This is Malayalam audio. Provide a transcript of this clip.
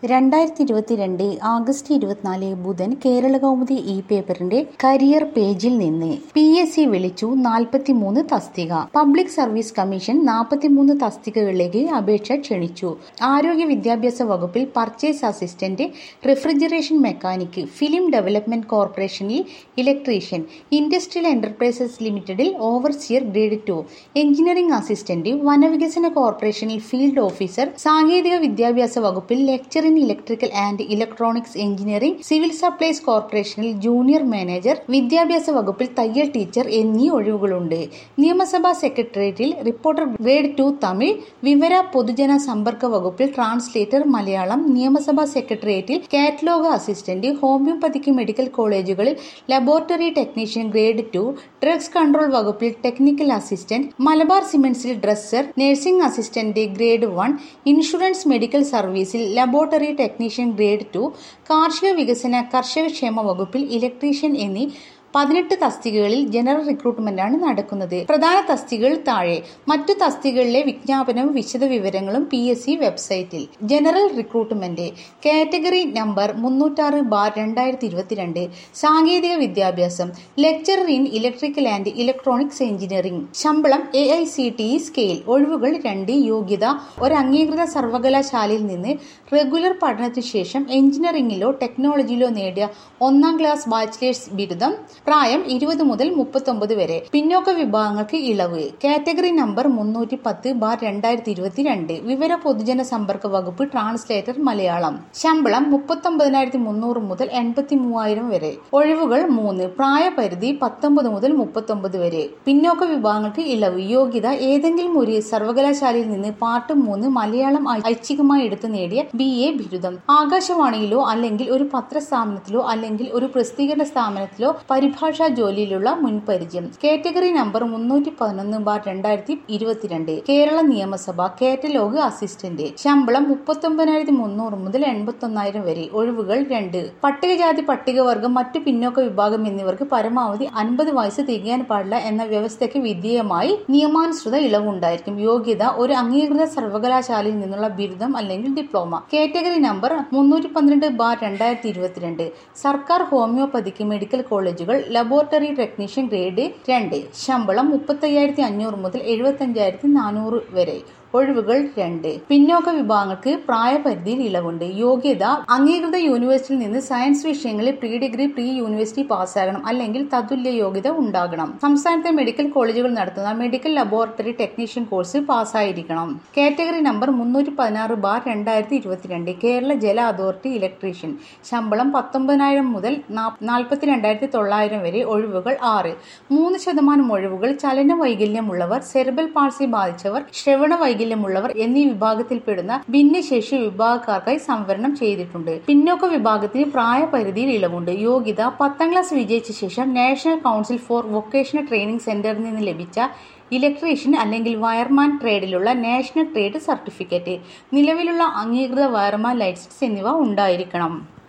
രണ്ടായിരത്തി ഇരുപത്തിരണ്ട് ആഗസ്റ്റ് ഇരുപത്തിനാല് ബുധൻ കേരള കൗമുദി ഇ പേപ്പറിന്റെ കരിയർ പേജിൽ നിന്ന് പി എസ് സി വിളിച്ചു നാൽപ്പത്തിമൂന്ന് തസ്തിക പബ്ലിക് സർവീസ് കമ്മീഷൻ നാൽപ്പത്തിമൂന്ന് തസ്തികകളിലേക്ക് അപേക്ഷ ക്ഷണിച്ചു ആരോഗ്യ വിദ്യാഭ്യാസ വകുപ്പിൽ purchase assistant refrigeration mechanic film development കോർപ്പറേഷനിൽ ഇലക്ട്രീഷ്യൻ ഇൻഡസ്ട്രിയൽ എന്റർപ്രൈസസ് ലിമിറ്റഡിൽ overseer grade two engineering assistant വനവികസന കോർപ്പറേഷനിൽ ഫീൽഡ് ഓഫീസർ സാങ്കേതിക വിദ്യാഭ്യാസ വകുപ്പിൽ lecture in electrical and electronics engineering civil supplies കോർപ്പറേഷനിൽ ജൂനിയർ മാനേജർ വിദ്യാഭ്യാസ വകുപ്പിൽ തയ്യൽ ടീച്ചർ എന്നീ ഒഴിവുകളുണ്ട് നിയമസഭാ സെക്രട്ടേറിയറ്റിൽ റിപ്പോർട്ടർ ഗ്രേഡ് ടു തമിഴ് വിവര പൊതുജന സമ്പർക്ക വകുപ്പിൽ ട്രാൻസ്ലേറ്റർ മലയാളം നിയമസഭാ സെക്രട്ടേറിയറ്റിൽ കാറ്റലോഗ് അസിസ്റ്റന്റ് ഹോമിയോപ്പതിക്ക് മെഡിക്കൽ കോളേജുകളിൽ laboratory technician grade two drugs control വകുപ്പിൽ ടെക്നിക്കൽ അസിസ്റ്റന്റ് മലബാർ സിമന്റ്സിൽ dresser nursing assistant grade one insurance medical സർവീസിൽ ലബോറട്ടറി ടെക്നീഷ്യൻ ഗ്രേഡ് ടു കാർഷിക വികസന കർഷകക്ഷേമ വകുപ്പിൽ ഇലക്ട്രീഷ്യൻ എന്നീ പതിനെട്ട് തസ്തികകളിൽ ജനറൽ റിക്രൂട്ട്മെന്റാണ് നടക്കുന്നത് പ്രധാന തസ്തികകൾ താഴെ മറ്റു തസ്തികകളിലെ വിജ്ഞാപനവും വിശദ വിവരങ്ങളും പി എസ് സി വെബ്സൈറ്റിൽ ജനറൽ റിക്രൂട്ട്മെന്റ് കാറ്റഗറി നമ്പർ മുന്നൂറ്റാറ് ബാർ രണ്ടായിരത്തി ഇരുപത്തിരണ്ട് സാങ്കേതിക വിദ്യാഭ്യാസം lecturer in electrical and electronics engineering ശമ്പളം A I C T scale ഒഴിവുകൾ രണ്ട് യോഗ്യത ഒരു അംഗീകൃത സർവകലാശാലയിൽ നിന്ന് റെഗുലർ പഠനത്തിനു ശേഷം എഞ്ചിനീയറിംഗിലോ ടെക്നോളജിയിലോ നേടിയ ഒന്നാം ക്ലാസ് ബാച്ചിലേഴ്സ് ബിരുദം പ്രായം ഇരുപത് മുതൽ മുപ്പത്തൊമ്പത് വരെ പിന്നോക്ക വിഭാഗങ്ങൾക്ക് ഇളവ് കാറ്റഗറി നമ്പർ മുന്നൂറ്റി പത്ത് ബാർ രണ്ടായിരത്തി ഇരുപത്തിരണ്ട് വിവര പൊതുജന സമ്പർക്ക വകുപ്പ് ട്രാൻസ്ലേറ്റർ മലയാളം ശമ്പളം മുപ്പത്തൊമ്പതിനായിരത്തി മുന്നൂറ് മുതൽ എൺപത്തി മൂവായിരം വരെ ഒഴിവുകൾ മൂന്ന് പ്രായപരിധി പത്തൊമ്പത് മുതൽ മുപ്പത്തൊമ്പത് വരെ പിന്നോക്ക വിഭാഗങ്ങൾക്ക് ഇളവ് യോഗ്യത ഏതെങ്കിലും ഒരു സർവകലാശാലയിൽ നിന്ന് പാർട്ട് മൂന്ന് മലയാളം ഐച്ഛികമായി എടുത്തു നേടിയ ബി എ ബിരുദം ആകാശവാണിയിലോ അല്ലെങ്കിൽ ഒരു പത്രസ്ഥാപനത്തിലോ അല്ലെങ്കിൽ ഒരു പ്രസിദ്ധീകരണ സ്ഥാപനത്തിലോ പരിഭാഷാ ജോലിയിലുള്ള മുൻപരിചയം കാറ്റഗറി നമ്പർ മുന്നൂറ്റി പതിനൊന്ന് ബാർ രണ്ടായിരത്തി ഇരുപത്തിരണ്ട് കേരള നിയമസഭ കാറ്റലോഗ് അസിസ്റ്റന്റ് ശമ്പളം മുപ്പത്തൊമ്പതിനായിരത്തി മുന്നൂറ് മുതൽ എൺപത്തി ഒന്നായിരം വരെ ഒഴിവുകൾ രണ്ട് പട്ടികജാതി പട്ടികവർഗം മറ്റു പിന്നോക്ക വിഭാഗം എന്നിവർക്ക് പരമാവധി അൻപത് വയസ്സ് തികയാൻ പാടില്ല എന്ന വ്യവസ്ഥയ്ക്ക് വിധേയമായി നിയമാനുസൃത ഇളവുണ്ടായിരിക്കും യോഗ്യത ഒരു അംഗീകൃത സർവകലാശാലയിൽ നിന്നുള്ള ബിരുദം അല്ലെങ്കിൽ ഡിപ്ലോമ കാറ്റഗറി നമ്പർ മുന്നൂറ്റി പന്ത്രണ്ട് ബാർ രണ്ടായിരത്തി ഇരുപത്തിരണ്ട് സർക്കാർ ഹോമിയോപ്പതിക്ക് മെഡിക്കൽ കോളേജുകൾ ലബോറട്ടറി ടെക്നീഷ്യൻ ഗ്രേഡ് രണ്ട് ശമ്പളം മുപ്പത്തയ്യായിരത്തി അഞ്ഞൂറ് മുതൽ എഴുപത്തഞ്ചായിരത്തി നാനൂറ് വരെ ഒഴിവുകൾ രണ്ട് പിന്നോക്ക വിഭാഗങ്ങൾക്ക് പ്രായപരിധിയിൽ ഇളവുണ്ട് യോഗ്യത അംഗീകൃത യൂണിവേഴ്സിറ്റിയിൽ നിന്ന് സയൻസ് വിഷയങ്ങളിൽ പ്രീ ഡിഗ്രി പ്രീ യൂണിവേഴ്സിറ്റി പാസ്സാകണം അല്ലെങ്കിൽ തതുല്യ യോഗ്യത ഉണ്ടാകണം സംസ്ഥാനത്തെ മെഡിക്കൽ കോളേജുകൾ നടത്തുന്ന മെഡിക്കൽ ലബോറട്ടറി ടെക്നീഷ്യൻ കോഴ്സ് പാസ്സായിരിക്കണം കാറ്റഗറി നമ്പർ മുന്നൂറ്റി പതിനാറ് ബാർ രണ്ടായിരത്തി ഇരുപത്തിരണ്ട് കേരള ജല അതോറിറ്റി ഇലക്ട്രീഷ്യൻ ശമ്പളം പത്തൊമ്പതിനായിരം മുതൽ നാൽപ്പത്തി രണ്ടായിരത്തി തൊള്ളായിരം വരെ ഒഴിവുകൾ ആറ് മൂന്ന് ശതമാനം ഒഴിവുകൾ ചലന വൈകല്യമുള്ളവർ സെർബൽ പാൾസി ബാധിച്ചവർ ശ്രവണ വൈകല്യം വൈകല്യമുള്ളവർ എന്നീ വിഭാഗത്തിൽപ്പെടുന്ന ഭിന്നശേഷി വിഭാഗക്കാർക്കായി സംവരണം ചെയ്തിട്ടുണ്ട് പിന്നോക്ക വിഭാഗത്തിന് പ്രായപരിധിയിൽ ഇളവുണ്ട് യോഗ്യത പത്താം ക്ലാസ് വിജയിച്ച ശേഷം national council for vocational training സെന്ററിൽ നിന്ന് ലഭിച്ച ഇലക്ട്രീഷ്യൻ അല്ലെങ്കിൽ വയർമാൻ ട്രേഡിലുള്ള നാഷണൽ ട്രേഡ് സർട്ടിഫിക്കറ്റ് നിലവിലുള്ള അംഗീകൃത വയർമാൻ ലൈസൻസ് എന്നിവ ഉണ്ടായിരിക്കണം